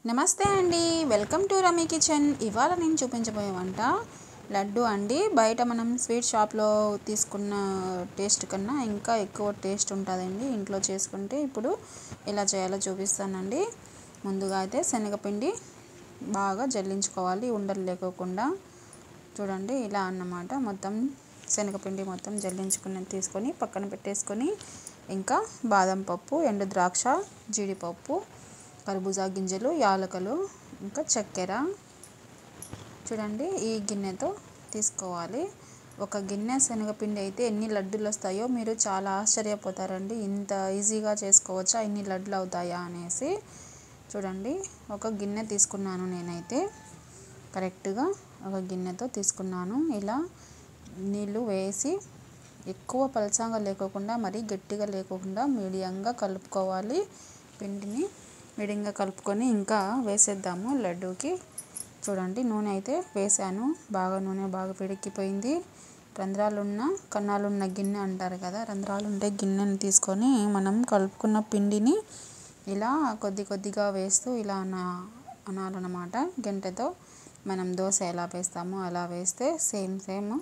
నమస్తే అండి welcome to rummy kitchen ఇవాళ నేను చూపించబోయే వంట లడ్డు అండి బయట మనం స్వీట్ షాప్లో తీసుకున్న టేస్ట్ కన్నా ఇంకా ఎక్కువ టేస్ట్ ఉంటుందండి ఇంట్లో చేసుకుంటే ఇప్పుడు ఎలా చేయాలో చూపిస్తానండి ముందుగా అయితే శనగపిండి బాగా జల్లించుకోవాలి ఉండలు లేకోకుండా చూడండి ఇలా అన్నమాట మొత్తం శనగపిండి మొత్తం జల్లించుకుని తీసుకొని పక్కన పెట్టేసుకొని ఇంకా బాదం పప్పు ఎండు ద్రాక్ష జీడిపప్పు కర్బూజా గింజలు యాలకులు ఇంకా చక్కెర చూడండి ఈ గిన్నెతో తీసుకోవాలి ఒక గిన్నె శనగపిండి అయితే ఎన్ని లడ్డూలు వస్తాయో మీరు చాలా ఆశ్చర్యపోతారండి ఇంత ఈజీగా చేసుకోవచ్చా ఇన్ని లడ్డులు అవుతాయా అనేసి చూడండి ఒక గిన్నె తీసుకున్నాను నేనైతే కరెక్ట్గా ఒక గిన్నెతో తీసుకున్నాను ఇలా నీళ్ళు వేసి ఎక్కువ పలచంగా లేకోకుండా మరీ గట్టిగా లేకోకుండా మీడియంగా కలుపుకోవాలి పిండిని మీడియంగా కలుపుకొని ఇంకా వేసేద్దాము లడ్డూకి చూడండి నూనె అయితే వేసాను బాగా నూనె బాగా పిడికిపోయింది రంధ్రాలున్న కన్నాలున్న గిన్నె అంటారు కదా రంధ్రాలు ఉండే గిన్నెని తీసుకొని మనం కలుపుకున్న పిండిని ఇలా కొద్ది కొద్దిగా వేస్తూ ఇలా అనా అనాలన్నమాట గంటెతో మనం దోశ ఎలా వేస్తామో అలా వేస్తే సేమ్ సేమ్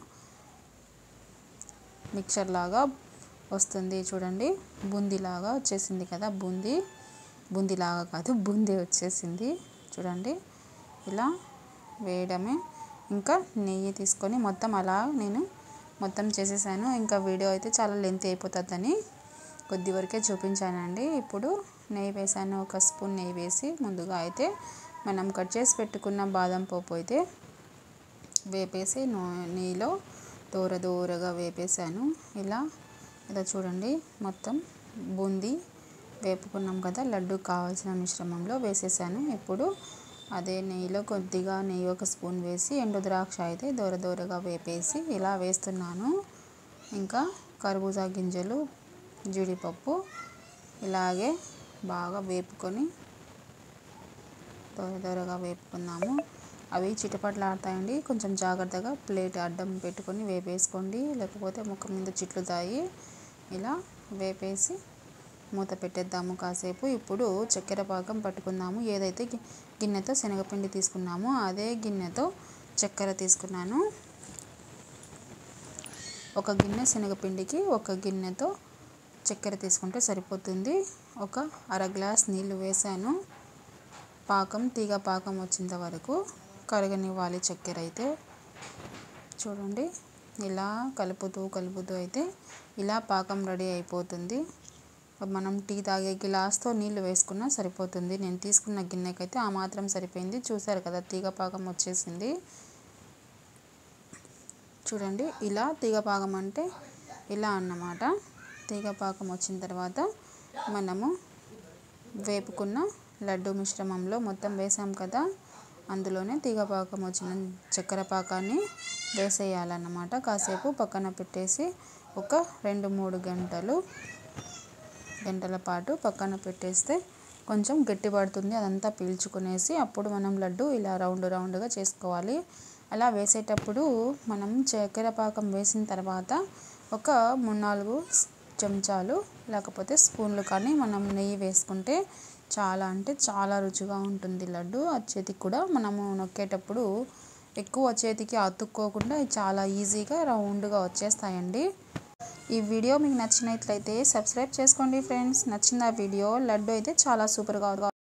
మిక్చర్ లాగా వస్తుంది చూడండి బూందీలాగా వచ్చేసింది కదా బూందీ బూందీలాగా కాదు బూందీ వచ్చేసింది చూడండి ఇలా వేయడమే ఇంకా నెయ్యి తీసుకొని మొత్తం అలా నేను మొత్తం చేసేసాను ఇంకా వీడియో అయితే చాలా లెంత్ అయిపోతుందని కొద్ది వరకే చూపించానండి ఇప్పుడు నెయ్యి వేసాను ఒక స్పూన్ నెయ్యి వేసి ముందుగా అయితే మనం కట్ చేసి పెట్టుకున్న బాదం పప్పు అయితే వేపేసి నెయ్యిలో దూర దూరగా వేపేసాను ఇలా ఇలా చూడండి మొత్తం బూందీ వేపుకున్నాం కదా లడ్డు కావాల్సిన మిశ్రమంలో వేసేసాను ఇప్పుడు అదే నెయ్యిలో కొద్దిగా నెయ్యి ఒక స్పూన్ వేసి ఎండు ద్రాక్ష అయితే దూర దూరగా వేపేసి ఇలా వేస్తున్నాను ఇంకా కర్బూజా గింజలు జీడిపప్పు ఇలాగే బాగా వేపుకొని దూర దూరగా వేపుకున్నాము అవి చిటపట్లాడతాయండి కొంచెం జాగ్రత్తగా ప్లేట్ అడ్డం పెట్టుకొని వేపేసుకోండి లేకపోతే ముఖ మీద చిట్లుతాయి ఇలా వేపేసి మూత పెట్టేద్దాము కాసేపు ఇప్పుడు చక్కెర పాకం పట్టుకుందాము ఏదైతే గిన్నెతో శనగపిండి తీసుకున్నామో అదే గిన్నెతో చక్కెర తీసుకున్నాను ఒక గిన్నె శనగపిండికి ఒక గిన్నెతో చక్కెర తీసుకుంటే సరిపోతుంది ఒక అర గ్లాస్ నీళ్ళు వేసాను పాకం తీగ పాకం వచ్చేంత వరకు కరగనివ్వాలి చక్కెర అయితే చూడండి ఇలా కలుపుతూ కలుపుతూ అయితే ఇలా పాకం రెడీ అయిపోతుంది మనం టీ తాగే గ్లాస్తో నీళ్ళు వేసుకున్నా సరిపోతుంది నేను తీసుకున్న గిన్నెకైతే ఆ మాత్రం సరిపోయింది చూసారు కదా తీగ పాకం వచ్చేసింది చూడండి ఇలా తీగ పాకం అంటే ఇలా అన్నమాట తీగ పాకం వచ్చిన తర్వాత మనము వేపుకున్న లడ్డు మిశ్రమంలో మొత్తం వేసాం కదా అందులోనే తీగ పాకం వచ్చిన చక్కెర పాకాన్ని వేసేయాలన్నమాట కాసేపు పక్కన పెట్టేసి ఒక రెండు మూడు గంటలు గంటల పాటు పక్కన పెట్టేస్తే కొంచెం గట్టి పడుతుంది అదంతా పీల్చుకునేసి అప్పుడు మనం లడ్డు ఇలా రౌండ్ రౌండ్గా చేసుకోవాలి అలా వేసేటప్పుడు మనం చక్కెర పాకం వేసిన తర్వాత ఒక మూడు నాలుగు చెంచాలు లేకపోతే స్పూన్లు కానీ మనం నెయ్యి వేసుకుంటే చాలా అంటే చాలా రుచిగా ఉంటుంది లడ్డు ఆ చేతికి కూడా మనము నొక్కేటప్పుడు ఎక్కువ చేతికి అతుక్కోకుండా చాలా ఈజీగా రౌండ్గా వచ్చేస్తాయండి ఈ వీడియో మీకు నచ్చినట్లయితే సబ్స్క్రైబ్ చేసుకోండి ఫ్రెండ్స్ నచ్చిన వీడియో లడ్డు అయితే చాలా సూపర్గా